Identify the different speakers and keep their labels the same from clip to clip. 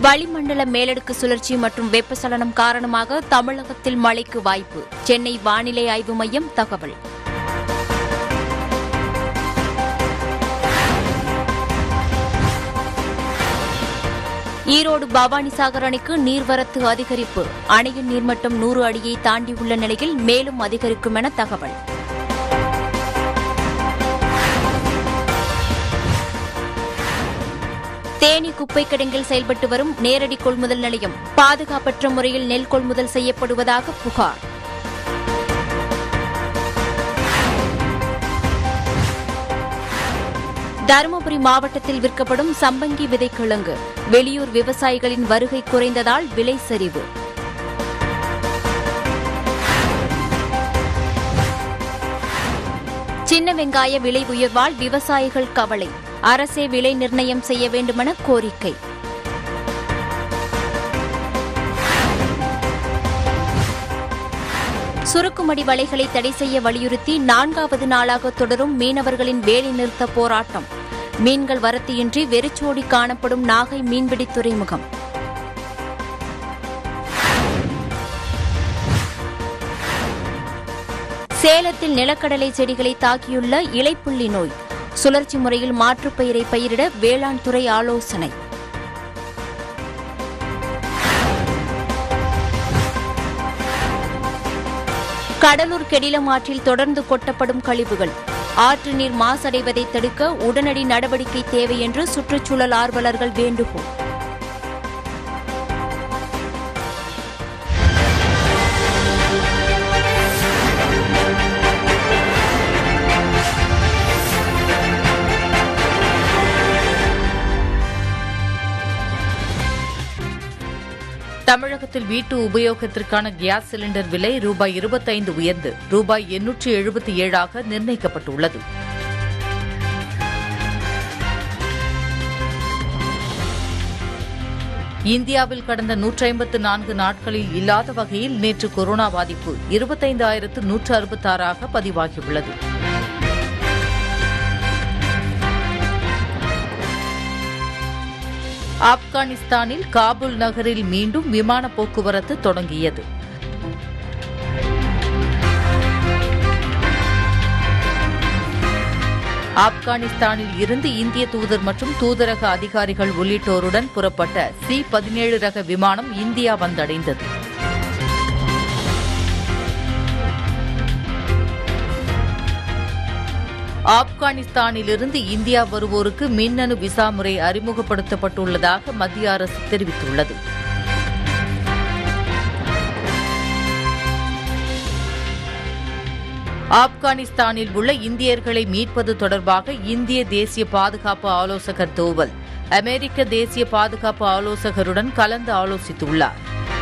Speaker 1: வளிமண்டல மேலடுக்கு சுழற்சி மற்றும் வெப்பச்சலனம் காரணமாக தமிழகத்தில் மழைக்கு வாய்ப்பு சென்னை வானிலை ஆய்வு மையம் தகவல் ஈரோடு பவானிசாகர் அணைக்கு நீர்வரத்து அதிகரிப்பு அணையின் நீர்மட்டம் நூறு அடியை தாண்டியுள்ள நிலையில் மேலும் அதிகரிக்கும் என தகவல் தேனி குப்பை கிடங்கில் செயல்பட்டு வரும் நேரடி கொள்முதல் நிலையம் பாதுகாப்பற்ற முறையில் நெல் கொள்முதல் செய்யப்படுவதாக புகார் தருமபுரி மாவட்டத்தில் விற்கப்படும் சம்பங்கி விதைக்கிழங்கு வெளியூர் விவசாயிகளின் வருகை குறைந்ததால் விலை சரிவு சின்ன வெங்காய விலை உயர்வால் விவசாயிகள் கவலை அரசே விலை நிர்ணயம் செய்ய வேண்டுமென கோரிக்கை சுருக்குமடி வலைகளை தடை செய்ய வலியுறுத்தி நான்காவது நாளாக தொடரும் மீனவர்களின் வேலைநிறுத்த போராட்டம் மீன்கள் வரத்தியின்றி வெறிச்சோடி காணப்படும் நாகை மீன்பிடி துறைமுகம் சேலத்தில் நிலக்கடலை செடிகளை தாக்கியுள்ள இலைப்புள்ளி நோய் சுழற்சி முறையில் மாற்றுப் பயிரை பயிரிட வேளாண் துறை ஆலோசனை கடலூர் கெடிலம் ஆற்றில் தொடர்ந்து கொட்டப்படும் கழிவுகள் ஆற்று நீர் மாசடைவதை தடுக்க உடனடி நடவடிக்கை தேவை என்று சுற்றுச்சூழல் ஆர்வலர்கள் வேண்டுகோள்
Speaker 2: தமிழகத்தில் வீட்டு உபயோகத்திற்கான கேஸ் சிலிண்டர் விலை ரூபாய் இருபத்தைந்து உயர்ந்து ரூபாய் எண்ணூற்று எழுபத்தி ஏழாக நிர்ணயிக்கப்பட்டுள்ளது இந்தியாவில் கடந்த நூற்றி ஐம்பத்து நான்கு நாட்களில் இல்லாத வகையில் நேற்று கொரோனா பாதிப்பு இருபத்தைந்தாயிரத்து நூற்று அறுபத்தாறாக பதிவாகியுள்ளது ஆப்கானிஸ்தானில் காபூல் நகரில் மீண்டும் விமான போக்குவரத்து தொடங்கியது ஆப்கானிஸ்தானில் இருந்து இந்திய தூதர் மற்றும் தூதரக அதிகாரிகள் உள்ளிட்டோருடன் புறப்பட்ட சி பதினேழு ரக விமானம் இந்தியா வந்தடைந்தது ஆப்கானிஸ்தானிலிருந்து இந்தியா வருவோருக்கு மின்னணு விசா முறை அறிமுகப்படுத்தப்பட்டுள்ளதாக மத்திய அரசு தெரிவித்துள்ளது ஆப்கானிஸ்தானில் உள்ள இந்தியர்களை மீட்பது தொடர்பாக இந்திய தேசிய பாதுகாப்பு ஆலோசகர் தோவல் அமெரிக்க தேசிய பாதுகாப்பு ஆலோசகருடன் கலந்து ஆலோசித்துள்ளார்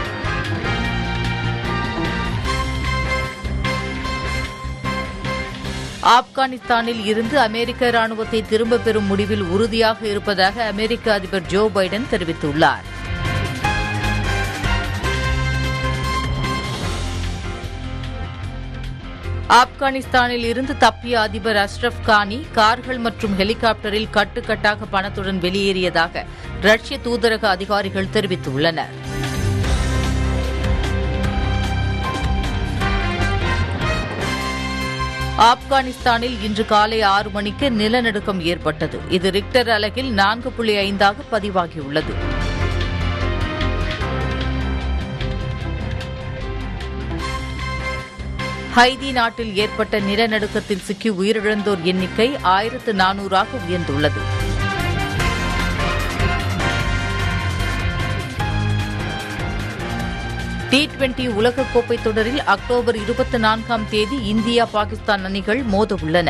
Speaker 2: ஆப்கானிஸ்தானில் இருந்து அமெரிக்க ராணுவத்தை திரும்பப் பெறும் முடிவில் உறுதியாக இருப்பதாக அமெரிக்க அதிபர் ஜோ பைடன் தெரிவித்துள்ளார் ஆப்கானிஸ்தானில் இருந்து தப்பிய அதிபர் அஷ்ரப் கானி கார்கள் மற்றும் ஹெலிகாப்டரில் கட்டுக்கட்டாக பணத்துடன் வெளியேறியதாக ரஷ்ய தூதரக அதிகாரிகள் தெரிவித்துள்ளனர் ஆப்கானிஸ்தானில் இன்று காலை ஆறு மணிக்கு நிலநடுக்கம் ஏற்பட்டது இது ரிக்டர் அலகில் நான்கு புள்ளி ஐந்தாக பதிவாகியுள்ளது ஹைதி நாட்டில் ஏற்பட்ட நிலநடுக்கத்தில் சிக்கி உயிரிழந்தோர் எண்ணிக்கை ஆயிரத்து நானூறாக உயர்ந்துள்ளது டி டுவெண்டி உலகக்கோப்பை தொடரில் அக்டோபர் இருபத்தி நான்காம் தேதி இந்தியா பாகிஸ்தான் அணிகள் மோத உள்ளன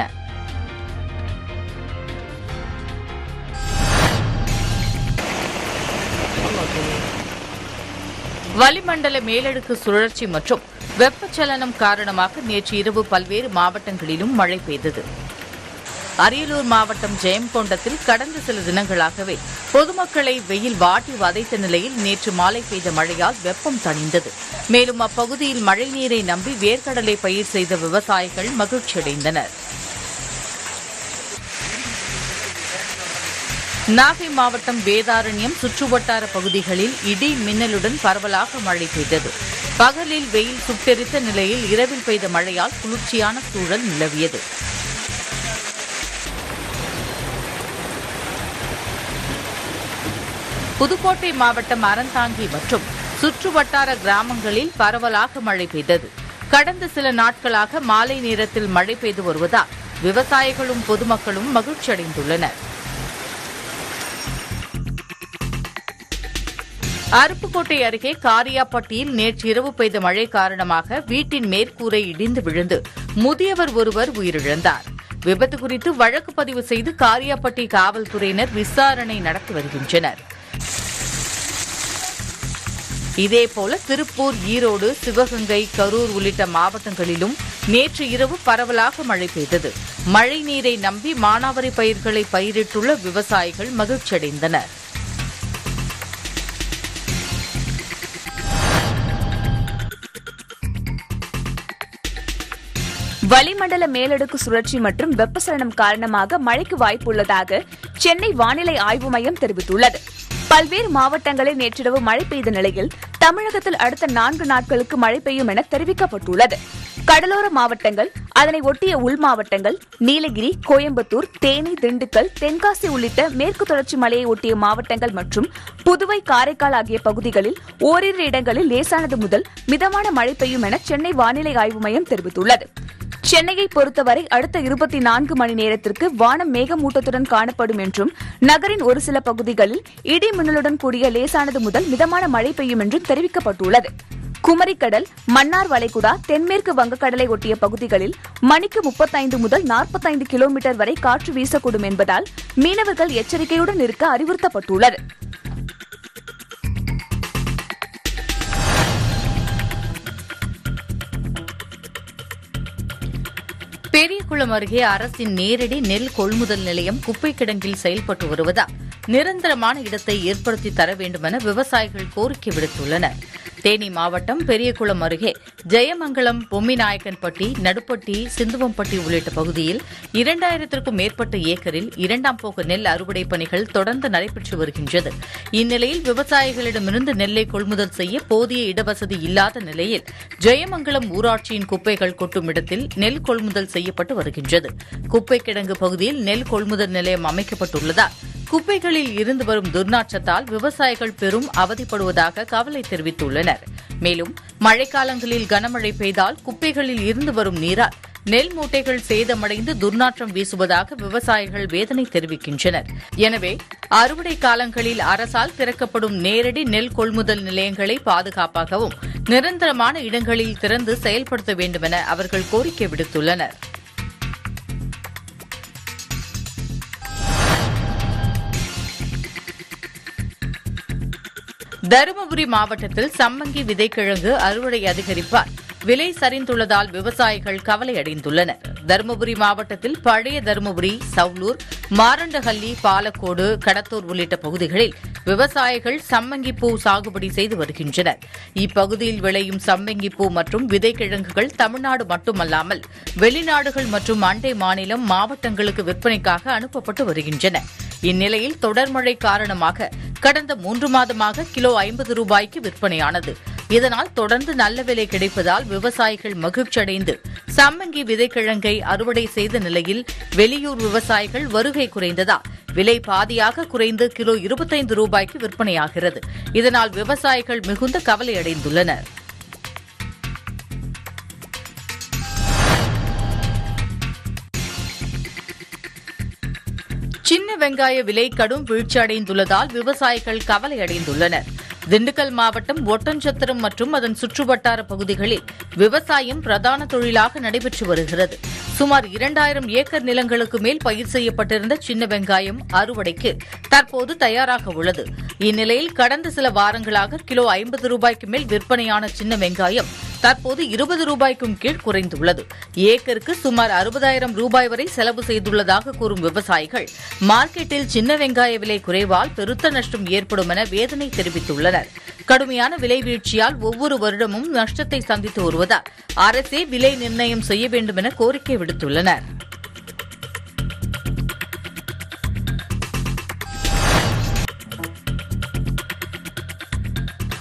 Speaker 2: வளிமண்டல மேலடுக்கு சுழற்சி மற்றும் வெப்பச்சலனம் காரணமாக நேற்று இரவு பல்வேறு மாவட்டங்களிலும் மழை பெய்தது அரியலூர் மாவட்டம் ஜெயங்கொண்டத்தில் கடந்த சில தினங்களாகவே பொதுமக்களை வெயில் வாட்டி வதைத்த நிலையில் நேற்று மாலை பெய்த மழையால் வெப்பம் தணிந்தது மேலும் அப்பகுதியில் மழைநீரை நம்பி வேர்க்கடலை பயிர் செய்த விவசாயிகள் மகிழ்ச்சியடைந்தனர் நாகை மாவட்டம் வேதாரண்யம் சுற்றுவட்டார பகுதிகளில் இடி மின்னலுடன் பரவலாக மழை பெய்தது பகலில் வெயில் சுட்டெரித்த நிலையில் இரவில் பெய்த மழையால் குளிர்ச்சியான சூழல் நிலவியது புதுக்கோட்டை மாவட்டம் அறந்தாங்கி மற்றும் சுற்றுவட்டார கிராமங்களில் பரவலாக மழை பெய்தது கடந்த சில நாட்களாக மாலை நேரத்தில் மழை பெய்து வருவதால் விவசாயிகளும் பொதுமக்களும் மகிழ்ச்சியடைந்துள்ளனர் அருப்புக்கோட்டை அருகே காரியாப்பட்டியில் நேற்று இரவு பெய்த மழை காரணமாக வீட்டின் மேற்கூரை இடிந்து விழுந்து முதியவர் ஒருவர் உயிரிழந்தார் விபத்து குறித்து வழக்கு பதிவு செய்து காரியாப்பட்டி காவல்துறையினர் விசாரணை நடத்தி வருகின்றனர் இதேபோல திருப்பூர் ஈரோடு சிவகங்கை கரூர் உள்ளிட்ட மாவட்டங்களிலும் நேற்று இரவு பரவலாக மழை பெய்தது மழை நீரை நம்பி மானாவாரி பயிர்களை பயிரிட்டுள்ள விவசாயிகள் மகிழ்ச்சியடைந்தனர்
Speaker 3: வளிமண்டல மேலடுக்கு சுழற்சி மற்றும் வெப்பசலனம் காரணமாக மழைக்கு வாய்ப்புள்ளதாக சென்னை வானிலை ஆய்வு மையம் தெரிவித்துள்ளது பல்வேறு மாவட்டங்களில் நேற்றிரவு மழை பெய்த நிலையில் தமிழகத்தில் அடுத்த நான்கு நாட்களுக்கு மழை பெய்யும் என தெரிவிக்கப்பட்டுள்ளது கடலோர மாவட்டங்கள் அதனை ஒட்டிய உள் மாவட்டங்கள் நீலகிரி கோயம்புத்தூர் தேனி திண்டுக்கல் தென்காசி உள்ளிட்ட மேற்கு தொடர்ச்சி மலையை ஒட்டிய மாவட்டங்கள் மற்றும் புதுவை காரைக்கால் ஆகிய பகுதிகளில் ஓரிரு இடங்களில் லேசானது முதல் மிதமான மழை பெய்யும் என சென்னை வானிலை ஆய்வு மையம் தெரிவித்துள்ளது சென்னையை பொறுத்தவரை அடுத்த இருபத்தி நான்கு மணி நேரத்திற்கு வானம் மேகமூட்டத்துடன் காணப்படும் என்றும் நகரின் ஒரு சில பகுதிகளில் இடி மின்னலுடன் கூடிய லேசானது முதல் மிதமான மழை பெய்யும் என்றும் தெரிவிக்கப்பட்டுள்ளது குமரிக்கடல் மன்னார் வளைகுடா தென்மேற்கு வங்கக்கடலை ஒட்டிய பகுதிகளில் மணிக்கு முப்பத்தைந்து முதல் நாற்பத்தைந்து கிலோமீட்டர் வரை காற்று வீசக்கூடும் என்பதால் மீனவர்கள் எச்சரிக்கையுடன் இருக்க அறிவுறுத்தப்பட்டுள்ளது
Speaker 2: பெரியகுளம் அருகே அரசின் நேரடி நெல் கொள்முதல் நிலையம் குப்பை கிடங்கில் செயல்பட்டு வருவதால் நிரந்தரமான இடத்தை ஏற்படுத்தி தர வேண்டுமென விவசாயிகள் கோரிக்கை விடுத்துள்ளனர் தேனி மாவட்டம் பெரியகுளம் அருகே ஜெயமங்கலம் பொம்மிநாயக்கன்பட்டி நடுப்பட்டி சிந்துவம்பட்டி உள்ளிட்ட பகுதியில் இரண்டாயிரத்திற்கும் மேற்பட்ட ஏக்கரில் இரண்டாம் போக நெல் அறுவடை பணிகள் தொடர்ந்து நடைபெற்று வருகின்றது இந்நிலையில் விவசாயிகளிடமிருந்து நெல்லை கொள்முதல் செய்ய போதிய இடவசதி இல்லாத நிலையில் ஜெயமங்கலம் ஊராட்சியின் குப்பைகள் கொட்டும் இடத்தில் நெல் கொள்முதல் செய்யப்பட்டு வருகின்றது குப்பை கிடங்கு பகுதியில் நெல் கொள்முதல் நிலையம் அமைக்கப்பட்டுள்ளதால் குப்பைகளில் இருந்து வரும் துர்நாற்றத்தால் விவசாயிகள் பெரும் அவதிப்படுவதாக கவலை தெரிவித்துள்ளனர் மேலும் மழைக்காலங்களில் கனமழை பெய்தால் குப்பைகளில் இருந்து வரும் நீரால் நெல் மூட்டைகள் சேதமடைந்து துர்நாற்றம் வீசுவதாக விவசாயிகள் வேதனை தெரிவிக்கின்றனர் எனவே அறுவடை காலங்களில் அரசால் திறக்கப்படும் நேரடி நெல் கொள்முதல் நிலையங்களை பாதுகாப்பாகவும் நிரந்தரமான இடங்களில் திறந்து செயல்படுத்த வேண்டுமென அவர்கள் கோரிக்கை விடுத்துள்ளனர் தருமபுரி மாவட்டத்தில் சம்மங்கி விதைக்கிழங்கு அறுவடை அதிகரிப்பால் விலை சரிந்துள்ளதால் விவசாயிகள் கவலை அடைந்துள்ளனர் தருமபுரி மாவட்டத்தில் பழைய தருமபுரி சவுலூர் மாரண்டஹள்ளி பாலக்கோடு கடத்தூர் உள்ளிட்ட பகுதிகளில் விவசாயிகள் சம்மங்கி பூ சாகுபடி செய்து வருகின்றனர் இப்பகுதியில் விளையும் சம்மங்கி பூ மற்றும் விதைக்கிழங்குகள் தமிழ்நாடு மட்டுமல்லாமல் வெளிநாடுகள் மற்றும் அண்டை மாநிலம் மாவட்டங்களுக்கு விற்பனைக்காக அனுப்பப்பட்டு வருகின்றன இந்நிலையில் தொடர் மழை காரணமாக கடந்த மூன்று மாதமாக கிலோ ஐம்பது ரூபாய்க்கு விற்பனையானது இதனால் தொடர்ந்து நல்ல விலை கிடைப்பதால் விவசாயிகள் மகிழ்ச்சியடைந்து சம்மங்கி விதைக்கிழங்கை அறுவடை செய்த நிலையில் வெளியூர் விவசாயிகள் வருகை குறைந்ததால் விலை பாதியாக குறைந்து கிலோ இருபத்தைந்து ரூபாய்க்கு விற்பனையாகிறது இதனால் விவசாயிகள் மிகுந்த கவலையடைந்துள்ளனர் சின்ன வெங்காய விலை கடும் வீழ்ச்சியடைந்துள்ளதால் விவசாயிகள் கவலை அடைந்துள்ளனர் திண்டுக்கல் மாவட்டம் ஒட்டன்சத்திரம் மற்றும் அதன் சுற்றுவட்டார பகுதிகளில் விவசாயம் பிரதான தொழிலாக நடைபெற்று வருகிறது சுமார் இரண்டாயிரம் ஏக்கர் நிலங்களுக்கு மேல் பயிர் செய்யப்பட்டிருந்த சின்ன வெங்காயம் அறுவடைக்கு தற்போது தயாராக உள்ளது இந்நிலையில் கடந்த சில வாரங்களாக கிலோ ஐம்பது ரூபாய்க்கு மேல் விற்பனையான சின்ன வெங்காயம் தற்போது இருபது ரூபாய்க்கும் கீழ் குறைந்துள்ளது ஏக்கருக்கு சுமார் அறுபதாயிரம் ரூபாய் வரை செலவு செய்துள்ளதாக கூறும் விவசாயிகள் மார்க்கெட்டில் சின்ன வெங்காய விலை குறைவால் பெருத்த நஷ்டம் ஏற்படும் என வேதனை தெரிவித்துள்ளனர் கடுமையான விலை வீழ்ச்சியால் ஒவ்வொரு வருடமும் நஷ்டத்தை சந்தித்து வருவதால் அரசே விலை நிர்ணயம் செய்ய வேண்டும் என கோரிக்கை விடுத்துள்ளனர்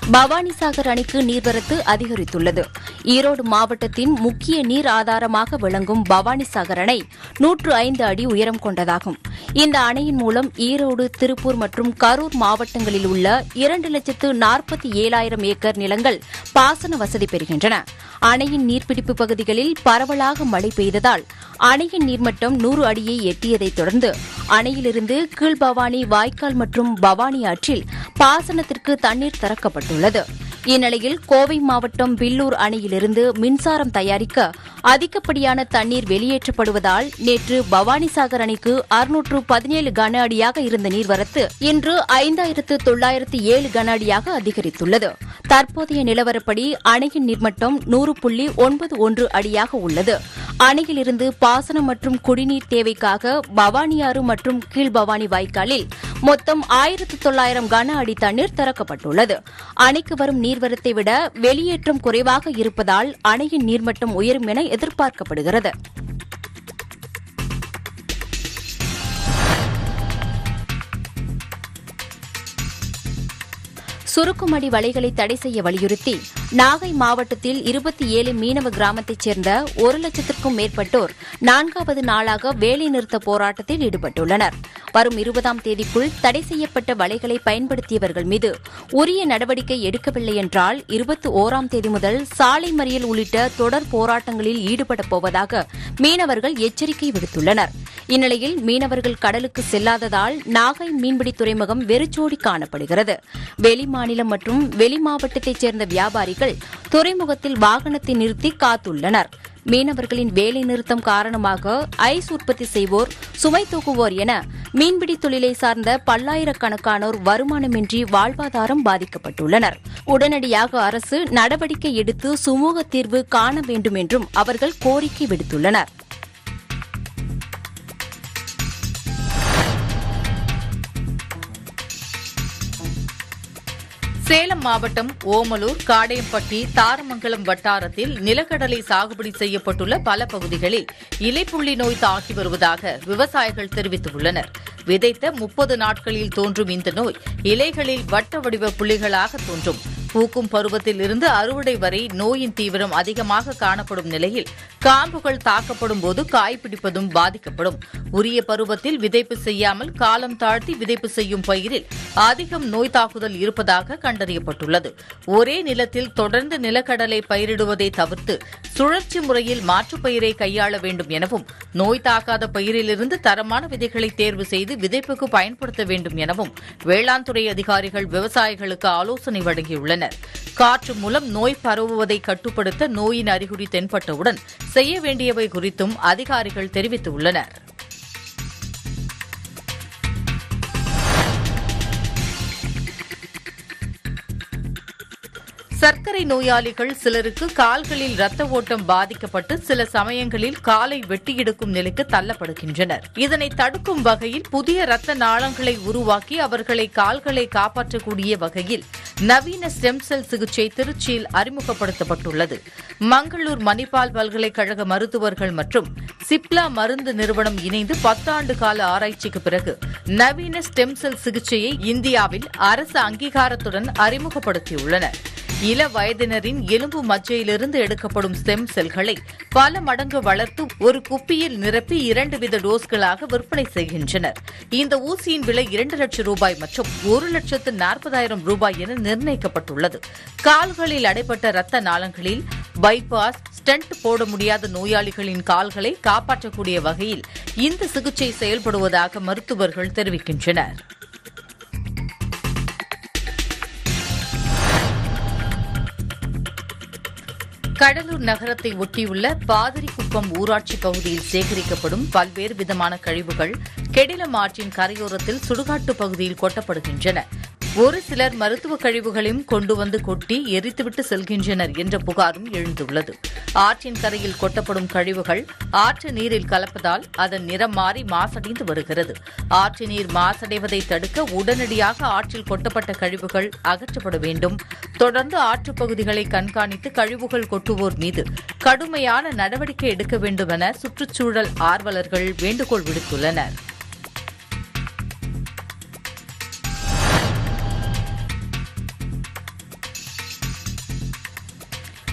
Speaker 1: பவானிசாகர் அணைக்கு நீர்வரத்து அதிகரித்துள்ளது ஈரோடு மாவட்டத்தின் முக்கிய நீர் ஆதாரமாக விளங்கும் பவானிசாகர் அணை நூற்று ஐந்து அடி உயரம் கொண்டதாகும் இந்த அணையின் மூலம் ஈரோடு திருப்பூர் மற்றும் கரூர் மாவட்டங்களில் உள்ள இரண்டு லட்சத்து நாற்பத்தி ஏழாயிரம் ஏக்கர் நிலங்கள் பாசன வசதி பெறுகின்றன அணையின் நீர்பிடிப்பு பகுதிகளில் பரவலாக மழை பெய்ததால் அணையின் நீர்மட்டம் நூறு அடியை எட்டியதைத் தொடர்ந்து அணையிலிருந்து கீழ்பவானி வாய்க்கால் மற்றும் பவானி ஆற்றில் பாசனத்திற்கு தண்ணீர் திறக்கப்பட்டுள்ளது இந்நிலையில் கோவை மாவட்டம் வில்லூர் அணையிலிருந்து மின்சாரம் தயாரிக்க அதிகப்படியான தண்ணீர் வெளியேற்றப்படுவதால் நேற்று பவானிசாகர் அணைக்கு அறுநூற்று பதினேழு கன அடியாக இருந்த நீர்வரத்து இன்று ஐந்தாயிரத்து தொள்ளாயிரத்து ஏழு கன அடியாக அதிகரித்துள்ளது தற்போதைய நிலவரப்படி அணையின் நீர்மட்டம் நூறு புள்ளி ஒன்பது ஒன்று அடியாக உள்ளது அணையிலிருந்து பாசனம் மற்றும் குடிநீர் தேவைக்காக பவானியாறு மற்றும் கீழ்பவானி வாய்க்காலில் மொத்தம் ஆயிரத்து தொள்ளாயிரம் கன அடி தண்ணீர் திறக்கப்பட்டுள்ளது அணைக்கு வரும் நீர்வரத்தை விட வெளியேற்றம் குறைவாக இருப்பதால் அணையின் நீர்மட்டம் உயரும் என எதிர்பார்க்கப்படுகிறது சுருக்குமடி வலைகளை தடை செய்ய வலியுறுத்தி நாகை மாவட்டத்தில் இருபத்தி ஏழு மீனவ கிராமத்தைச் சேர்ந்த ஒரு லட்சத்திற்கும் மேற்பட்டோர் நான்காவது நாளாக வேலைநிறுத்த போராட்டத்தில் ஈடுபட்டுள்ளனர் வரும் இருபதாம் தேதிக்குள் தடை செய்யப்பட்ட வலைகளை பயன்படுத்தியவர்கள் மீது உரிய நடவடிக்கை எடுக்கவில்லை என்றால் இருபத்தி ஓராம் தேதி முதல் சாலை மறியல் உள்ளிட்ட தொடர் போராட்டங்களில் ஈடுபடப் போவதாக மீனவர்கள் எச்சரிக்கை விடுத்துள்ளனர் இந்நிலையில் மீனவர்கள் கடலுக்கு செல்லாததால் நாகை மீன்பிடி துறைமுகம் வெறிச்சோடி காணப்படுகிறது வெளிமாநிலம் மற்றும் வெளி மாவட்டத்தைச் சேர்ந்த வியாபாரிகள் துறைமுகத்தில் வாகனத்தை நிறுத்தி காத்துள்ளனர் மீனவர்களின் வேலை நிறுத்தம் காரணமாக ஐஸ் உற்பத்தி செய்வோர் சுமை தூக்குவோர் என மீன்பிடி தொழிலை சார்ந்த பல்லாயிரக்கணக்கானோர் வருமானமின்றி வாழ்வாதாரம் பாதிக்கப்பட்டுள்ளனர் உடனடியாக அரசு நடவடிக்கை எடுத்து சுமூக தீர்வு காண வேண்டும் என்றும் அவர்கள் கோரிக்கை விடுத்துள்ளனர்
Speaker 2: சேலம் மாவட்டம் ஓமலூர் காடையம்பட்டி தாரமங்கலம் வட்டாரத்தில் நிலக்கடலை சாகுபடி செய்யப்பட்டுள்ள பல பகுதிகளில் இலைப்புள்ளி நோய் தாக்கி வருவதாக விவசாயிகள் தெரிவித்துள்ளனர் விதைத்த முப்பது நாட்களில் தோன்றும் இந்த நோய் இலைகளில் வட்ட வடிவ புள்ளிகளாக தோன்றும் பூக்கும் பருவத்தில் இருந்து அறுவடை வரை நோயின் தீவிரம் அதிகமாக காணப்படும் நிலையில் காம்புகள் தாக்கப்படும் போது காய்பிடிப்பதும் பாதிக்கப்படும் உரிய பருவத்தில் விதைப்பு செய்யாமல் காலம் தாழ்த்தி விதைப்பு செய்யும் பயிரில் அதிகம் நோய் தாக்குதல் இருப்பதாக கண்டறியப்பட்டுள்ளது ஒரே நிலத்தில் தொடர்ந்து நிலக்கடலை பயிரிடுவதை தவிர்த்து சுழற்சி முறையில் மாற்றுப் பயிரை கையாள வேண்டும் எனவும் நோய் தாக்காத பயிரிலிருந்து தரமான விதைகளை தேர்வு செய்து விதைப்புக்கு பயன்படுத்த வேண்டும் எனவும் வேளாண் துறை அதிகாரிகள் விவசாயிகளுக்கு ஆலோசனை வழங்கியுள்ளனர் காற்று மூலம் நோய் பரவுவதை கட்டுப்படுத்த நோயின் அறிகுறி தென்பட்டவுடன் செய்ய வேண்டியவை குறித்தும் அதிகாரிகள் தெரிவித்துள்ளனர் சர்க்கரை நோயாளிகள் சிலருக்கு கால்களில் ரத்த ஓட்டம் பாதிக்கப்பட்டு சில சமயங்களில் காலை வெட்டி எடுக்கும் நிலைக்கு தள்ளப்படுகின்றனர் இதனை தடுக்கும் வகையில் புதிய ரத்த நாளங்களை உருவாக்கி அவர்களை கால்களை காப்பாற்றக்கூடிய வகையில் நவீன ஸ்டெம் செல் சிகிச்சை திருச்சியில் அறிமுகப்படுத்தப்பட்டுள்ளது மங்களூர் மணிப்பால் பல்கலைக்கழக மருத்துவர்கள் மற்றும் சிப்லா மருந்து நிறுவனம் இணைந்து பத்தாண்டு கால ஆராய்ச்சிக்கு பிறகு நவீன ஸ்டெம் செல் சிகிச்சையை இந்தியாவில் அரசு அங்கீகாரத்துடன் அறிமுகப்படுத்தியுள்ளனர் இள வயதினரின் எலும்பு மஜ்ஜையிலிருந்து எடுக்கப்படும் ஸ்டெம் செல்களை பல மடங்கு வளர்த்து ஒரு குப்பியில் நிரப்பி இரண்டு வித டோஸ்களாக விற்பனை செய்கின்றனர் இந்த ஊசியின் விலை இரண்டு லட்சம் ரூபாய் மற்றும் ஒரு லட்சத்து நாற்பதாயிரம் ரூபாய் என நிர்ணயிக்கப்பட்டுள்ளது கால்களில் அடைப்பட்ட ரத்த நாளங்களில் பைபாஸ் ஸ்டென்ட் போட முடியாத நோயாளிகளின் கால்களை காப்பாற்றக்கூடிய வகையில் இந்த சிகிச்சை செயல்படுவதாக மருத்துவர்கள் தெரிவிக்கின்றனர் கடலூர் நகரத்தை ஒட்டியுள்ள பாதிரிக்குப்பம் ஊராட்சி பகுதியில் சேகரிக்கப்படும் பல்வேறு விதமான கழிவுகள் கெடிலம் ஆற்றின் கரையோரத்தில் சுடுகாட்டு பகுதியில் கொட்டப்படுகின்றன ஒரு சிலர் மருத்துவ கழிவுகளையும் கொண்டு வந்து கொட்டி எரித்துவிட்டு செல்கின்றனர் என்ற புகாரும் எழுந்துள்ளது ஆற்றின் கரையில் கொட்டப்படும் கழிவுகள் ஆற்று நீரில் கலப்பதால் அதன் நிறம் மாறி மாசடைந்து வருகிறது ஆற்று நீர் மாசடைவதை தடுக்க உடனடியாக ஆற்றில் கொட்டப்பட்ட கழிவுகள் அகற்றப்பட வேண்டும் தொடர்ந்து ஆற்றுப் பகுதிகளை கண்காணித்து கழிவுகள் கொட்டுவோர் மீது கடுமையான நடவடிக்கை எடுக்க வேண்டும் என சுற்றுச்சூழல் ஆர்வலர்கள் வேண்டுகோள் விடுத்துள்ளனர்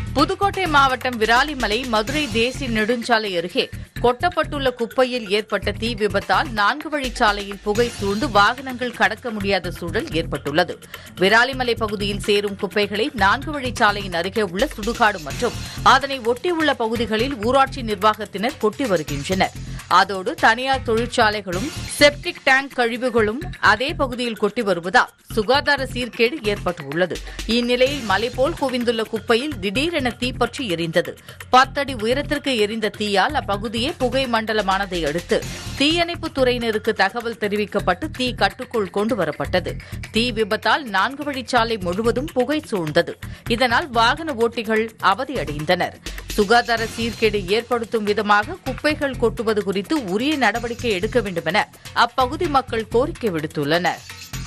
Speaker 2: புதுக்கோட்டை மாவட்டம் விராலிமலை மதுரை தேசிய நெடுஞ்சாலை அருகே கொட்டப்பட்டுள்ள குப்பையில் ஏற்பட்ட தீ விபத்தால் நான்கு வழிச்சாலையில் புகை சூழ்ந்து வாகனங்கள் கடக்க முடியாத சூழல் ஏற்பட்டுள்ளது விராலிமலை பகுதியில் சேரும் குப்பைகளை நான்கு வழிச்சாலையின் அருகே உள்ள சுடுகாடு மற்றும் அதனை ஒட்டியுள்ள பகுதிகளில் ஊராட்சி நிர்வாகத்தினர் கொட்டி வருகின்றனர் அதோடு தனியார் தொழிற்சாலைகளும் செப்டிக் டேங்க் கழிவுகளும் அதே பகுதியில் கொட்டி வருவதால் சுகாதார சீர்கேடு ஏற்பட்டுள்ளது இந்நிலையில் மலை போல் குவிந்துள்ள குப்பையில் திடீரென தீப்பற்றி எரிந்தது பத்தடி உயரத்திற்கு எரிந்த தீயால் அப்பகுதியே புகை மண்டலமானதை அடுத்து தீயணைப்புத் துறையினருக்கு தகவல் தெரிவிக்கப்பட்டு தீ கட்டுக்குள் கொண்டு வரப்பட்டது தீ விபத்தால் நான்கு வழிச்சாலை முழுவதும் புகை சூழ்ந்தது இதனால் வாகன ஓட்டிகள் அவதியடைந்தனர் சுகாதார சீர்கேடு ஏற்படுத்தும் விதமாக குப்பைகள் கொட்டுவது குறித்து உரிய நடவடிக்கை எடுக்க வேண்டும் என அப்பகுதி மக்கள் கோரிக்கை விடுத்துள்ளனர்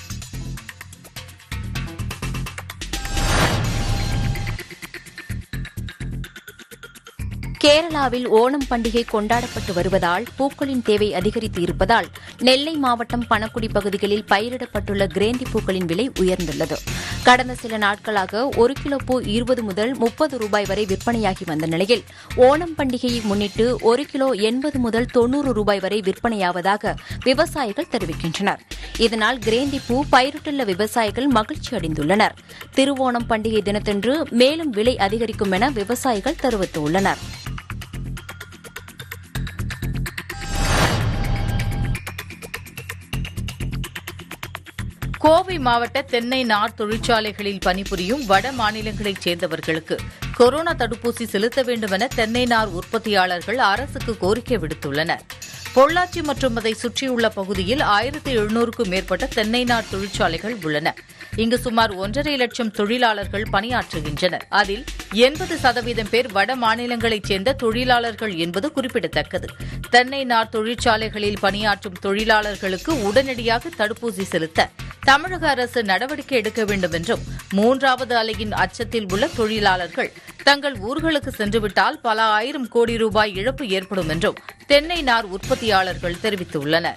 Speaker 1: கேரளாவில் ஓணம் பண்டிகை கொண்டாடப்பட்டு வருவதால் பூக்களின் தேவை அதிகரித்து இருப்பதால் நெல்லை மாவட்டம் பணக்குடி பகுதிகளில் பயிரிடப்பட்டுள்ள கிரேந்தி பூக்களின் விலை உயர்ந்துள்ளது கடந்த சில நாட்களாக ஒரு கிலோ பூ இருபது முதல் முப்பது ரூபாய் வரை விற்பனையாகி வந்த நிலையில் ஓணம் பண்டிகையை முன்னிட்டு ஒரு கிலோ எண்பது முதல் தொன்னூறு ரூபாய் வரை விற்பனையாவதாக விவசாயிகள் தெரிவிக்கின்றனர் இதனால் கிரேந்தி பூ பயிரிட்டுள்ள விவசாயிகள் மகிழ்ச்சி அடைந்துள்ளனர் திருவோணம் பண்டிகை தினத்தன்று மேலும் விலை அதிகரிக்கும் என விவசாயிகள் தெரிவித்துள்ளனர்
Speaker 2: கோவை மாவட்ட தென்னை நார் தொழிற்சாலைகளில் பணிபுரியும் வட மாநிலங்களைச் சேர்ந்தவர்களுக்கு கொரோனா தடுப்பூசி செலுத்த வேண்டும் என தென்னை நார் உற்பத்தியாளர்கள் அரசுக்கு கோரிக்கை விடுத்துள்ளனர் பொள்ளாச்சி மற்றும் அதை சுற்றியுள்ள பகுதியில் ஆயிரத்தி எழுநூறுக்கும் மேற்பட்ட தென்னை நார் தொழிற்சாலைகள் உள்ளன இங்கு சுமார் ஒன்றரை லட்சம் தொழிலாளர்கள் பணியாற்றுகின்றனர் அதில் எண்பது சதவீதம் பேர் வட மாநிலங்களைச் சேர்ந்த தொழிலாளர்கள் என்பது குறிப்பிடத்தக்கது தென்னை நார் தொழிற்சாலைகளில் பணியாற்றும் தொழிலாளர்களுக்கு உடனடியாக தடுப்பூசி செலுத்த தமிழக அரசு நடவடிக்கை எடுக்க வேண்டும் என்றும் மூன்றாவது அலையின் அச்சத்தில் உள்ள தொழிலாளர்கள் தங்கள் ஊர்களுக்கு சென்றுவிட்டால் பல ஆயிரம் கோடி ரூபாய் இழப்பு ஏற்படும் என்றும் தென்னை நார் உற்பத்தியாளர்கள் தெரிவித்துள்ளனர்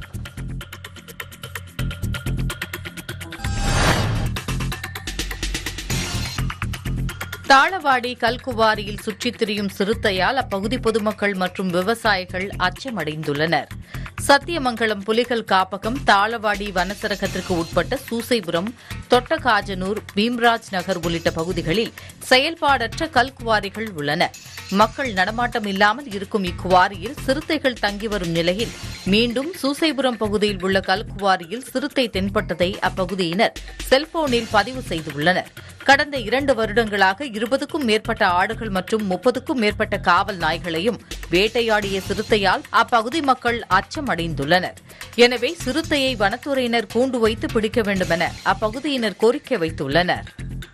Speaker 2: தாளவாடி கல்குவாரியில் சுற்றித் திரியும் சிறுத்தையால் அப்பகுதி பொதுமக்கள் மற்றும் விவசாயிகள் அச்சமடைந்துள்ளனர் சத்தியமங்கலம் புலிகள் காப்பகம் தாளவாடி வனச்சரகத்திற்கு உட்பட்ட சூசைபுரம் தொட்டகாஜனூர் பீம்ராஜ் நகர் உள்ளிட்ட பகுதிகளில் செயல்பாடற்ற கல்குவாரிகள் உள்ளன மக்கள் நடமாட்டம் இல்லாமல் இருக்கும் இக்குவாரியில் சிறுத்தைகள் தங்கி வரும் நிலையில் மீண்டும் சூசைபுரம் பகுதியில் உள்ள கல்குவாரியில் சிறுத்தை தென்பட்டதை அப்பகுதியினர் செல்போனில் பதிவு செய்துள்ளனர் கடந்த இரண்டு வருடங்களாக இருபதுக்கும் மேற்பட்ட ஆடுகள் மற்றும் முப்பதுக்கும் மேற்பட்ட காவல் நாய்களையும் வேட்டையாடிய சிறுத்தையால் அப்பகுதி மக்கள் அச்சமடைந்துள்ளனர் எனவே சிறுத்தையை வனத்துறையினர் கூண்டு வைத்து பிடிக்க வேண்டும் என அப்பகுதியினர் கோரிக்கை வைத்துள்ளனர்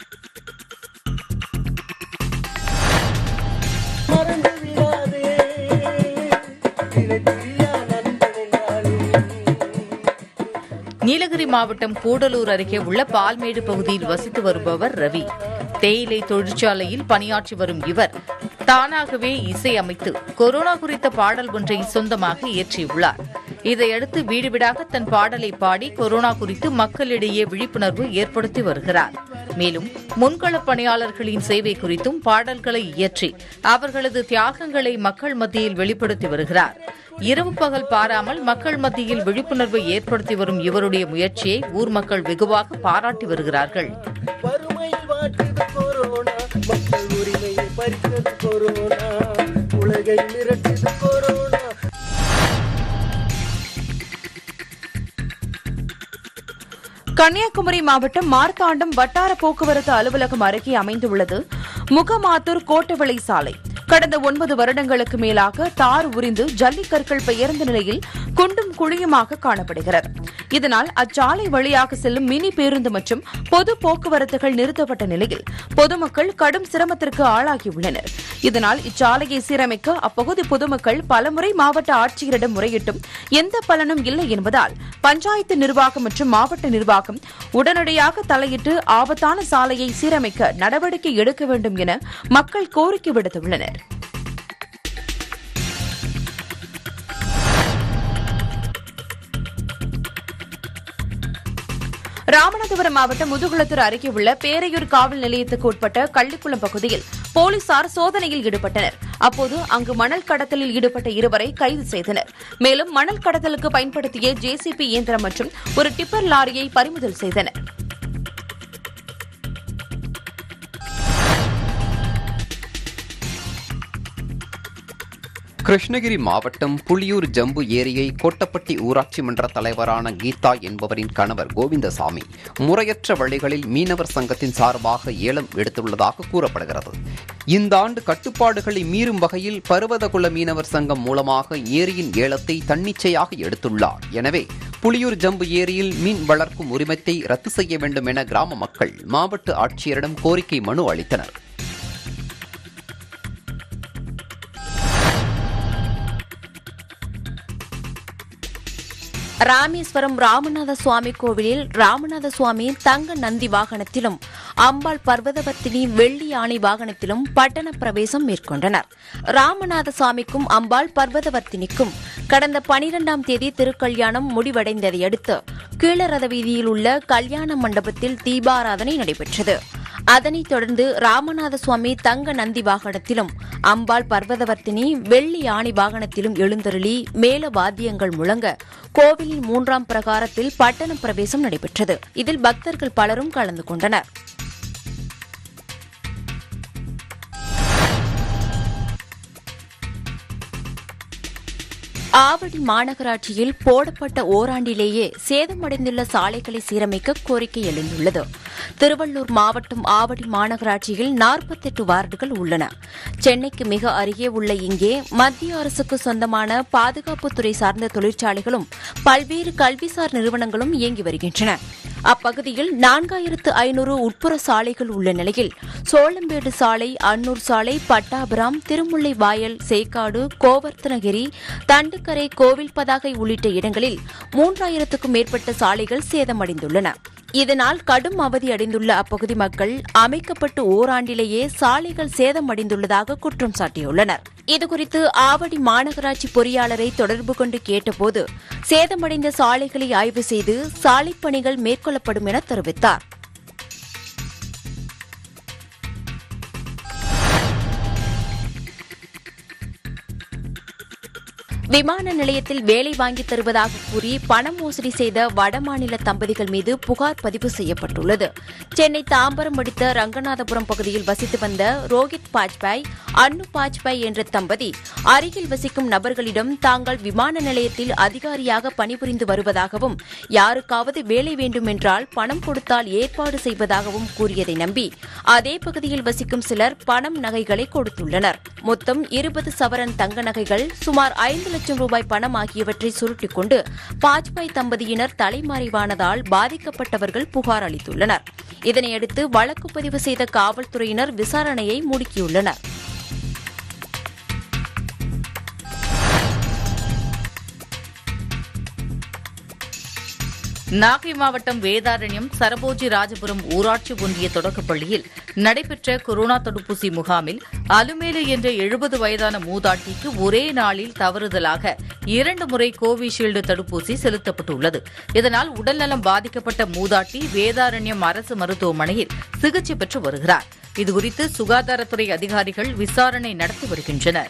Speaker 4: மறந்து விடாதே நினைப்பில்லா நண்பன் என்றாலே
Speaker 2: நீலகிரி மாவட்டம் கூடலூர் அருகே உள்ள பால்மேடு பகுதியில் வசித்து வருபவர் ரவி தேயிலை தொழிற்சாலையில் பணியாற்றி வரும் இவர் தானாகவே இசை அமைத்து கொரோனா குறித்த பாடல் ஒன்றை சொந்தமாக இயற்றியுள்ளார் இதையடுத்து வீடு வீடாக தன் பாடலை பாடி கொரோனா குறித்து மக்களிடையே விழிப்புணர்வு ஏற்படுத்தி வருகிறார் மேலும் முன்களப் பணியாளர்களின் சேவை குறித்தும் பாடல்களை இயற்றி அவர்களது தியாகங்களை மக்கள் மத்தியில் வெளிப்படுத்தி வருகிறார் இரவு பகல் பாராமல் மக்கள் மத்தியில் விழிப்புணர்வை ஏற்படுத்தி வரும் இவருடைய முயற்சியை ஊர் மக்கள் வெகுவாக பாராட்டி வருகிறார்கள்
Speaker 4: வறுமை வாட்டுது கொரோனா மக்கள் உரிமையை பறித்தது கொரோனா உலகை மிரட்டுது கொரோனா
Speaker 5: கன்னியாகுமரி மாவட்டம் மார்த்தாண்டம் வட்டார போக்குவரத்து அலுவலகம் அருகே அமைந்துள்ளது முகமாத்தூர் கோட்டவிளை சாலை கடந்த ஒன்பது வருடங்களுக்கு மேலாக தார் உரிந்து ஜல்லிக்கற்கள் பெயர்ந்த நிலையில் குண்டும் குழியுமாக காணப்படுகிறது இதனால் அச்சாலை வழியாக செல்லும் மினி பேருந்து மற்றும் பொது போக்குவரத்துகள் நிறுத்தப்பட்ட நிலையில் பொதுமக்கள் கடும் சிரமத்திற்கு ஆளாகியுள்ளனர் இதனால் இச்சாலையை சீரமைக்க அப்பகுதி பொதுமக்கள் பலமுறை மாவட்ட ஆட்சியரிடம் முறையிட்டும் எந்த பலனும் இல்லை என்பதால் பஞ்சாயத்து நிர்வாகம் மற்றும் மாவட்ட நிர்வாகம் உடனடியாக தலையிட்டு ஆபத்தான சாலையை சீரமைக்க நடவடிக்கை எடுக்க வேண்டும் என மக்கள் கோரிக்கை விடுத்துள்ளனர் ராமநாதபுரம் மாவட்டம் முதுகுளத்தூர் அருகே உள்ள பேரையூர் காவல் நிலையத்துக்கு உட்பட்ட கள்ளிக்குளம் பகுதியில் போலீசார் சோதனையில் ஈடுபட்டனர் அப்போது அங்கு மணல் கடத்தலில் ஈடுபட்ட இருவரை கைது செய்தனர் மேலும் மணல் கடத்தலுக்கு பயன்படுத்திய ஜேசிபி இயந்திரம் மற்றும் ஒரு டிப்பர் லாரியை பறிமுதல் செய்தனர்
Speaker 6: கிருஷ்ணகிரி மாவட்டம் புலியூர் ஜம்பு ஏரியை கோட்டப்பட்டி ஊராட்சி மன்ற தலைவரான கீதா என்பவரின் கணவர் கோவிந்தசாமி முறையற்ற வழிகளில் மீனவர் சங்கத்தின் சார்பாக ஏலம் எடுத்துள்ளதாக கூறப்படுகிறது இந்த ஆண்டு கட்டுப்பாடுகளை மீறும் வகையில் பருவதகுல மீனவர் சங்கம் மூலமாக ஏரியின் ஏலத்தை தன்னிச்சையாக எடுத்துள்ளார் எனவே புலியூர் ஜம்பு ஏரியில் மீன் வளர்க்கும் உரிமத்தை ரத்து செய்ய வேண்டும் என கிராம மக்கள் மாவட்ட ஆட்சியரிடம் கோரிக்கை மனு அளித்தனர்
Speaker 1: ராமேஸ்வரம் ராமநாத சுவாமி கோவிலில் ராமநாத சுவாமி தங்க நந்தி வாகனத்திலும் அம்பாள் பர்வதவர்த்தினி வெள்ளி யானை வாகனத்திலும் பட்டண பிரவேசம் மேற்கொண்டனர் ராமநாத சுவாமிக்கும் அம்பாள் பர்வதவர்த்தினிக்கும் கடந்த பனிரெண்டாம் தேதி திருக்கல்யாணம் முடிவடைந்ததை அடுத்து கீழரத வீதியில் உள்ள கல்யாண மண்டபத்தில் தீபாராதனை நடைபெற்றது அதனைத் தொடர்ந்து ராமநாத சுவாமி தங்க நந்தி வாகனத்திலும் அம்பாள் பர்வதவர்த்தினி வெள்ளி யானை வாகனத்திலும் எழுந்தருளி மேல வாத்தியங்கள் முழங்க கோவிலின் மூன்றாம் பிரகாரத்தில் பட்டண பிரவேசம் நடைபெற்றது இதில் பக்தர்கள் பலரும் கலந்து கொண்டனர் ஆவடி மாநகராட்சியில் போடப்பட்ட ஓராண்டிலேயே சேதமடைந்துள்ள சாலைகளை சீரமைக்க கோரிக்கை எழுந்துள்ளது திருவள்ளூர் மாவட்டம் ஆவடி மாநகராட்சியில் நாற்பத்தெட்டு வார்டுகள் உள்ளன சென்னைக்கு மிக அருகே உள்ள இங்கே மத்திய அரசுக்கு சொந்தமான பாதுகாப்புத்துறை சார்ந்த தொழிற்சாலைகளும் பல்வேறு கல்விசார் நிறுவனங்களும் இயங்கி வருகின்றன அப்பகுதியில் நான்காயிரத்து ஐநூறு உட்புற சாலைகள் உள்ள நிலையில் சோளம்பேடு சாலை அன்னூர் சாலை பட்டாபுரம் திருமுல்லை வாயல் சேக்காடு கோவர்த்தனகிரி தண்டுக்கரை கோவில் பதாகை உள்ளிட்ட இடங்களில் மூன்றாயிரத்துக்கும் மேற்பட்ட சாலைகள் சேதமடைந்துள்ளன இதனால் கடும் அவதி அடைந்துள்ள அப்பகுதி மக்கள் அமைக்கப்பட்டு ஓராண்டிலேயே சாலைகள் சேதமடைந்துள்ளதாக குற்றம் சாட்டியுள்ளனர் இதுகுறித்து ஆவடி மாநகராட்சி பொறியாளரை தொடர்பு கொண்டு கேட்டபோது சேதமடைந்த சாலைகளை ஆய்வு செய்து சாலைப் பணிகள் மேற்கொள்ளப்படும் என தெரிவித்தார் விமான நிலையத்தில் வேலை வாங்கித் தருவதாக கூறி பணம் மோசடி செய்த வடமாநில தம்பதிகள் மீது புகார் பதிவு செய்யப்பட்டுள்ளது சென்னை தாம்பரம் அடுத்த ரங்கநாதபுரம் பகுதியில் வசித்து வந்த ரோஹித் பாஜ்பாய் அன்னு பாஜ்பாய் என்ற தம்பதி அருகில் வசிக்கும் நபர்களிடம் தாங்கள் விமான நிலையத்தில் அதிகாரியாக பணிபுரிந்து வருவதாகவும் யாருக்காவது வேலை வேண்டுமென்றால் பணம் கொடுத்தால் ஏற்பாடு செய்வதாகவும் கூறியதை நம்பி அதே பகுதியில் வசிக்கும் சிலர் பணம் நகைகளை கொடுத்துள்ளனர் மொத்தம் இருபது சவரன் தங்க நகைகள் சுமார் ஐந்து லட்சம் ரூபாய் பணம் ஆகியவற்றை சுருட்டிக் கொண்டு பாஜ்பாய் தம்பதியினர் தலைமறைவானதால் பாதிக்கப்பட்டவர்கள் புகார் அளித்துள்ளனர் இதனையடுத்து வழக்கு பதிவு செய்த காவல்துறையினர் விசாரணையை முடுக்கியுள்ளனர்
Speaker 2: நாகை மாவட்டம் வேதாரண்யம் சரபோஜி ராஜபுரம் ஊராட்சி ஒன்றிய தொடக்கப்பள்ளியில் நடைபெற்ற கொரோனா தடுப்பூசி முகாமில் அலுமேலு என்ற எழுபது வயதான மூதாட்டிக்கு ஒரே நாளில் தவறுதலாக இரண்டு முறை கோவிஷீல்டு தடுப்பூசி செலுத்தப்பட்டுள்ளது இதனால் உடல்நலம் பாதிக்கப்பட்ட மூதாட்டி வேதாரண்யம் அரசு மருத்துவமனையில் சிகிச்சை பெற்று வருகிறார் இதுகுறித்து சுகாதாரத்துறை அதிகாரிகள் விசாரணை நடத்தி வருகின்றனர்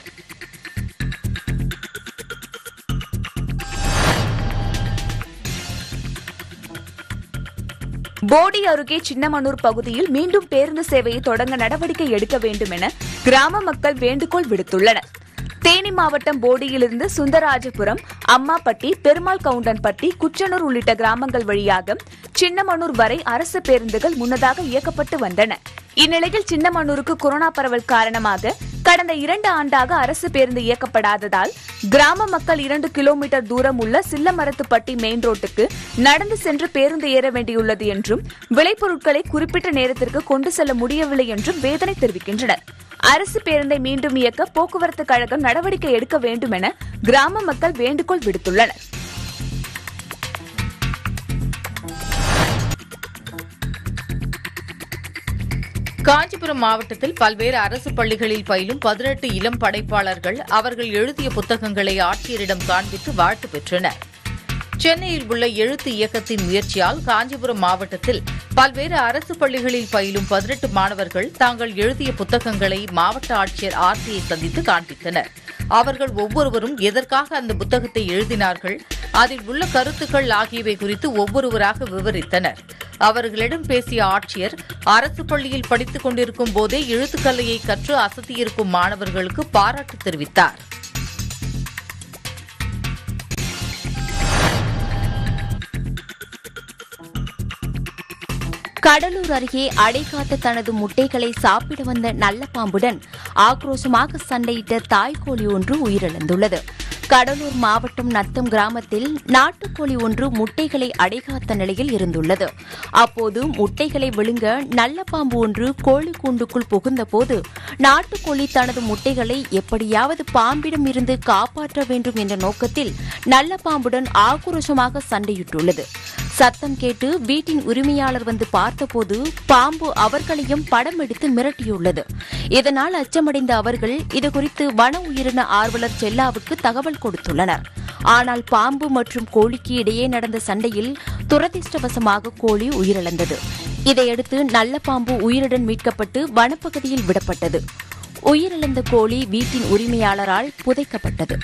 Speaker 3: போடி அருகே சின்னமனூர் பகுதியில் மீண்டும் பேருந்து சேவையை தொடங்க நடவடிக்கை எடுக்க வேண்டும் என கிராம மக்கள் வேண்டுகோள் விடுத்துள்ளனர் தேனி மாவட்டம் போடியிலிருந்து சுந்தராஜபுரம் அம்மாப்பட்டி பெருமாள் கவுண்டன்பட்டி குச்சனூர் உள்ளிட்ட கிராமங்கள் வழியாக சின்னமனூர் வரை அரசு பேருந்துகள் முன்னதாக இயக்கப்பட்டு வந்தன இந்நிலையில் சின்னமனூருக்கு கொரோனா பரவல் காரணமாக கடந்த இரண்டு ஆண்டாக அரசு பேருந்து இயக்கப்படாததால் கிராம மக்கள் இரண்டு கிலோமீட்டர் தூரம் உள்ள சில்லமரத்துப்பட்டி மெயின் ரோட்டுக்கு நடந்து சென்று பேருந்து ஏற வேண்டியுள்ளது என்றும் விளைபொருட்களை குறிப்பிட்ட நேரத்திற்கு கொண்டு செல்ல முடியவில்லை என்றும் வேதனை தெரிவிக்கின்றனர் அரசு பேருந்தை மீண்டும் இயக்க போக்குவரத்து கழகம் நடவடிக்கை எடுக்க வேண்டும் என கிராம மக்கள் வேண்டுகோள் விடுத்துள்ளனர்
Speaker 2: காஞ்சிபுரம் மாவட்டத்தில் பல்வேறு அரசு பள்ளிகளில் பயிலும் பதினெட்டு இளம் படைப்பாளர்கள் அவர்கள் எழுதிய புத்தகங்களை ஆட்சியரிடம் காண்பித்து வாழ்த்து பெற்றனர் சென்னையில் உள்ள எழுத்து இயக்கத்தின் முயற்சியால் காஞ்சிபுரம் மாவட்டத்தில் பல்வேறு அரசு பள்ளிகளில் பயிலும் பதினெட்டு மாணவர்கள் தாங்கள் எழுதிய புத்தகங்களை மாவட்ட ஆட்சியர் ஆர்த்தியை சந்தித்து காண்பித்தனர் அவர்கள் ஒவ்வொருவரும் எதற்காக அந்த புத்தகத்தை எழுதினார்கள் அதில் உள்ள கருத்துக்கள் ஆகியவை குறித்து ஒவ்வொருவராக விவரித்தனர் அவர்களிடம் பேசிய ஆட்சியர் அரசு பள்ளியில் படித்துக் கொண்டிருக்கும் போதே எழுத்துக்கலையை கற்று அசத்தியிருக்கும் மாணவர்களுக்கு பாராட்டு தெரிவித்தார்
Speaker 1: கடலூர் அருகே அடைகாத்த தனது முட்டைகளை சாப்பிட வந்த நல்ல பாம்புடன் ஆக்ரோஷமாக சண்டையிட்ட தாய்க்கோழி ஒன்று உயிரிழந்துள்ளது கடலூர் மாவட்டம் நத்தம் கிராமத்தில் நாட்டுக்கோழி ஒன்று முட்டைகளை அடைகாத்த நிலையில் இருந்துள்ளது அப்போது முட்டைகளை விழுங்க நல்ல பாம்பு ஒன்று கோழி கூண்டுக்குள் புகுந்தபோது நாட்டுக்கோழி தனது முட்டைகளை எப்படியாவது பாம்பிடம் இருந்து காப்பாற்ற வேண்டும் என்ற நோக்கத்தில் நல்ல பாம்புடன் ஆக்ரோஷமாக சண்டையிட்டுள்ளது சத்தம் கேட்டு வீட்டின் உரிமையாளர் வந்து பார்த்தபோது பாம்பு அவர்களையும் படம் எடுத்து மிரட்டியுள்ளது இதனால் அச்சமடைந்த அவர்கள் இதுகுறித்து வன உயிரின ஆர்வலர் செல்லாவுக்கு தகவல் கொடுத்துள்ளனர் ஆனால் பாம்பு மற்றும் கோழிக்கு இடையே நடந்த சண்டையில் துரதிர்ஷ்டவசமாக கோழி உயிரிழந்தது இதையடுத்து நல்ல பாம்பு உயிருடன் மீட்கப்பட்டு வனப்பகுதியில் விடப்பட்டது உயிரிழந்த கோழி வீட்டின் உரிமையாளரால் புதைக்கப்பட்டது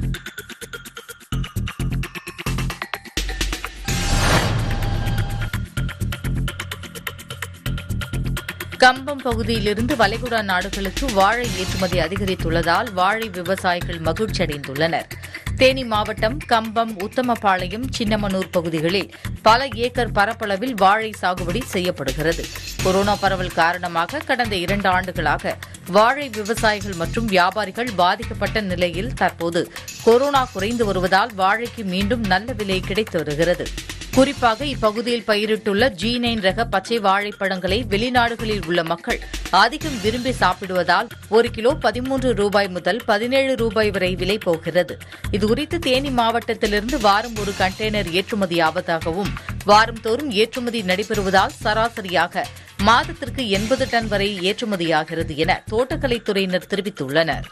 Speaker 2: கம்பம் பகுதியிலிருந்து வளைகுடா நாடுகளுக்கு வாழை ஏற்றுமதி அதிகரித்துள்ளதால் வாழை விவசாயிகள் மகிழ்ச்சியடைந்துள்ளனர் தேனி மாவட்டம் கம்பம் உத்தமபாளையம் சின்னமனூர் பகுதிகளில் பல ஏக்கர் பரப்பளவில் வாழை சாகுபடி செய்யப்படுகிறது கொரோனா பரவல் காரணமாக கடந்த இரண்டு ஆண்டுகளாக வாழை விவசாயிகள் மற்றும் வியாபாரிகள் பாதிக்கப்பட்ட நிலையில் தற்போது கொரோனா குறைந்து வருவதால் வாழைக்கு மீண்டும் நல்ல விலை கிடைத்து வருகிறது குறிப்பாக இப்பகுதியில் பயிரிட்டுள்ள ஜி நைன் ரக பச்சை வாழைப்பழங்களை வெளிநாடுகளில் உள்ள மக்கள் அதிகம் விரும்பி சாப்பிடுவதால் ஒரு கிலோ பதிமூன்று ரூபாய் முதல் பதினேழு ரூபாய் வரை விலை போகிறது இதுகுறித்து தேனி மாவட்டத்திலிருந்து வாரம் ஒரு கண்டெய்னர் ஏற்றுமதியாவதாகவும் வாரந்தோறும் ஏற்றுமதி நடைபெறுவதால் சராசரியாக மாதத்திற்கு எண்பது டன் வரை ஏற்றுமதியாகிறது என தோட்டக்கலைத்துறையினர் தெரிவித்துள்ளனர்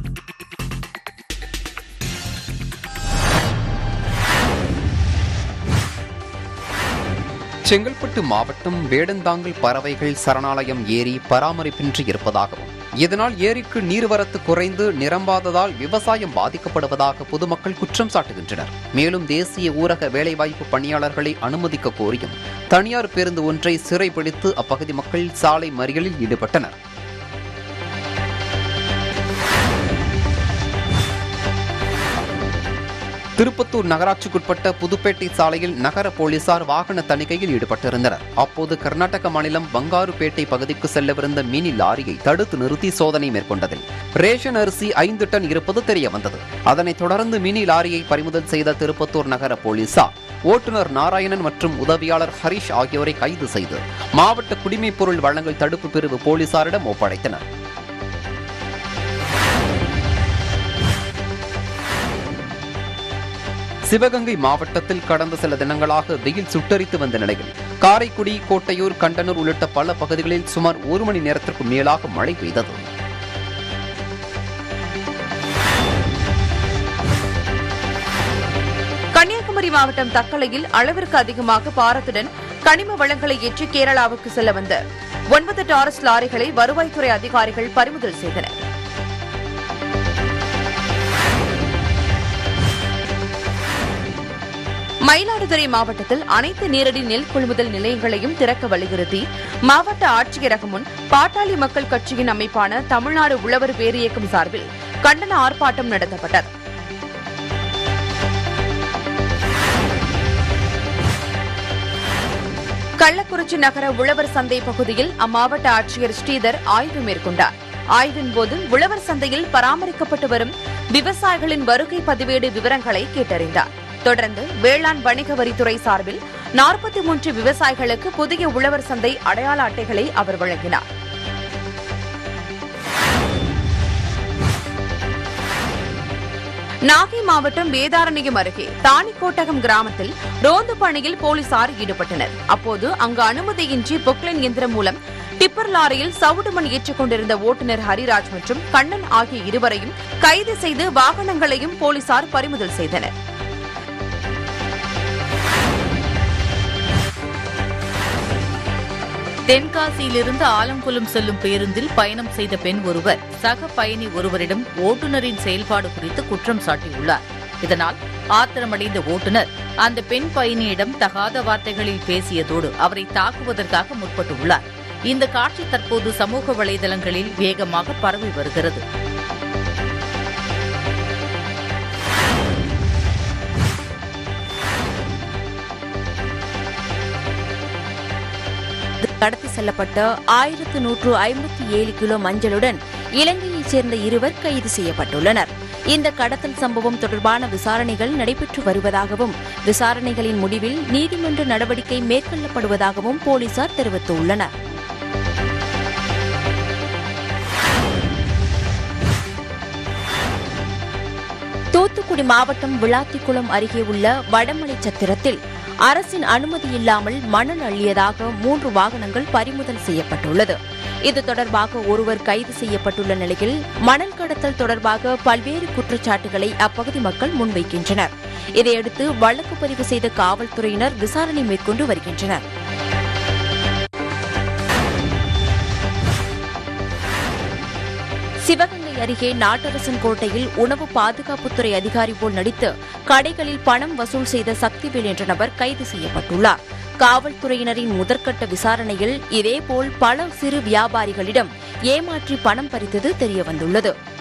Speaker 6: செங்கல்பட்டு மாவட்டம் வேடந்தாங்கல் பறவைகள் சரணாலயம் ஏரி பராமரிப்பின்றி இருப்பதாகவும் இதனால் ஏரிக்கு நீர்வரத்து குறைந்து நிரம்பாததால் விவசாயம் பாதிக்கப்படுவதாக பொதுமக்கள் குற்றம் சாட்டுகின்றனர் மேலும் தேசிய ஊரக வேலைவாய்ப்பு பணியாளர்களை அனுமதிக்க கோரியும் தனியார் பேருந்து ஒன்றை சிறைபிடித்து அப்பகுதி மக்கள் சாலை மறியலில் ஈடுபட்டனர் திருப்பத்தூர் நகராட்சிக்குட்பட்ட புதுப்பேட்டை சாலையில் நகர போலீசார் வாகன தணிக்கையில் ஈடுபட்டிருந்தனர் அப்போது கர்நாடக மாநிலம் பங்காருப்பேட்டை பகுதிக்கு செல்லவிருந்த மினி லாரியை தடுத்து நிறுத்தி சோதனை மேற்கொண்டதில் ரேஷன் அரிசி ஐந்து டன் இருப்பது தெரிய வந்தது அதனைத் தொடர்ந்து மினி லாரியை பறிமுதல் செய்த திருப்பத்தூர் நகர போலீசார் ஓட்டுநர் நாராயணன் மற்றும் உதவியாளர் ஹரிஷ் ஆகியோரை கைது செய்து மாவட்ட குடிமைப் பொருள் வழங்கல் தடுப்பு பிரிவு போலீசாரிடம் ஒப்படைத்தனர் சிவகங்கை மாவட்டத்தில் கடந்த சில தினங்களாக வெயில் சுட்டரித்து வந்த நிலையில் காரைக்குடி கோட்டையூர் கண்டனூர் உள்ளிட்ட பல பகுதிகளில் சுமார் ஒரு மணி நேரத்திற்கு மேலாக மழை பெய்தது
Speaker 5: கன்னியாகுமரி மாவட்டம் தக்கலையில் அளவிற்கு அதிகமாக பாரத்துடன் கனிம வளங்களை ஏற்றி கேரளாவுக்கு செல்ல வந்த ஒன்பது டாரஸ் லாரிகளை வருவாய்த்துறை அதிகாரிகள் பறிமுதல் செய்தனர் மயிலாடுதுறை மாவட்டத்தில் அனைத்து நேரடி நெல் கொள்முதல் நிலையங்களையும் திறக்க வலியுறுத்தி மாவட்ட ஆட்சியரகம் முன் பாட்டாளி மக்கள் கட்சியின் அமைப்பான தமிழ்நாடு உழவர் பேரியக்கம் சார்பில் கண்டன ஆர்ப்பாட்டம் நடத்தப்பட்டது கள்ளக்குறிச்சி நகர உழவர் சந்தை பகுதியில் அம்மாவட்ட ஆட்சியர் ஸ்ரீதர் ஆய்வு மேற்கொண்டார் ஆய்வின் போது உழவர் சந்தையில் பராமரிக்கப்பட்டு வரும் விவசாயிகளின் வருகை பதிவேடு விவரங்களை கேட்டறிந்தார் தொடர்ந்து வேளாண் வணிக வரித்துறை சார்பில் நாற்பத்தி மூன்று விவசாயிகளுக்கு புதிய உழவர் சந்தை அடையாள அட்டைகளை அவர் வழங்கினார் நாகை மாவட்டம் வேதாரண்யம் அருகே தாணிக்கோட்டகம் கிராமத்தில் ரோந்து பணியில் போலீசார் ஈடுபட்டனர் அப்போது அங்கு அனுமதியின்றி பொக்லைன் இயந்திரம் மூலம் டிப்பர் லாரியில் சவுடு மண் ஏற்றிக் கொண்டிருந்த ஓட்டுநர் ஹரிராஜ் மற்றும் கண்ணன் ஆகிய இருவரையும் கைது செய்து வாகனங்களையும் போலீசார் பறிமுதல் செய்தனர்
Speaker 2: தென்காசியிலிருந்து ஆலங்குளம் செல்லும் பேருந்தில் பயணம் செய்த பெண் ஒருவர் சக பயணி ஒருவரிடம் ஓட்டுநரின் செயல்பாடு குறித்து குற்றம் சாட்டியுள்ளார் இதனால் ஆத்திரமடைந்த ஓட்டுநர் அந்த பெண் பயணியிடம் தகாத வார்த்தைகளில் பேசியதோடு அவரை தாக்குவதற்காக முற்பட்டுள்ளார் இந்த காட்சி தற்போது சமூக வலைதளங்களில் வேகமாக பரவி வருகிறது
Speaker 1: கடத்தி செல்லப்பட்ட ஆயிரத்து நூற்று ஐம்பத்தி ஏழு கிலோ மஞ்சளுடன் இலங்கையைச் சேர்ந்த இருவர் கைது செய்யப்பட்டுள்ளனர் இந்த கடத்தல் சம்பவம் தொடர்பான விசாரணைகள் நடைபெற்று வருவதாகவும் விசாரணைகளின் முடிவில் நீதிமன்ற நடவடிக்கை மேற்கொள்ளப்படுவதாகவும் போலீசார் தெரிவித்துள்ளனர் தூத்துக்குடி மாவட்டம் விளாத்திக்குளம் அருகே உள்ள வடமலை சத்திரத்தில் அரசின் அனுமதி இல்லாமல் மணல் அள்ளியதாக மூன்று வாகனங்கள் பறிமுதல் செய்யப்பட்டுள்ளது இது தொடர்பாக ஒருவர் கைது செய்யப்பட்டுள்ள நிலையில் மணல் கடத்தல் தொடர்பாக பல்வேறு குற்றச்சாட்டுகளை அப்பகுதி மக்கள் முன்வைக்கின்றனர் இதையடுத்து வழக்கு பதிவு செய்த காவல்துறையினர் விசாரணை மேற்கொண்டு வருகின்றனர் சிவகங்கை அருகே நாட்டரசன் கோட்டையில் உணவு பாதுகாப்புத்துறை அதிகாரி போல் நடித்து கடைகளில் பணம் வசூல் செய்த சக்திவேல் என்ற நபர் கைது செய்யப்பட்டுள்ளார் காவல்துறையினரின் முதற்கட்ட விசாரணையில் இதேபோல் பல சிறு வியாபாரிகளிடம் ஏமாற்றி பணம் பறித்தது தெரியவந்துள்ளது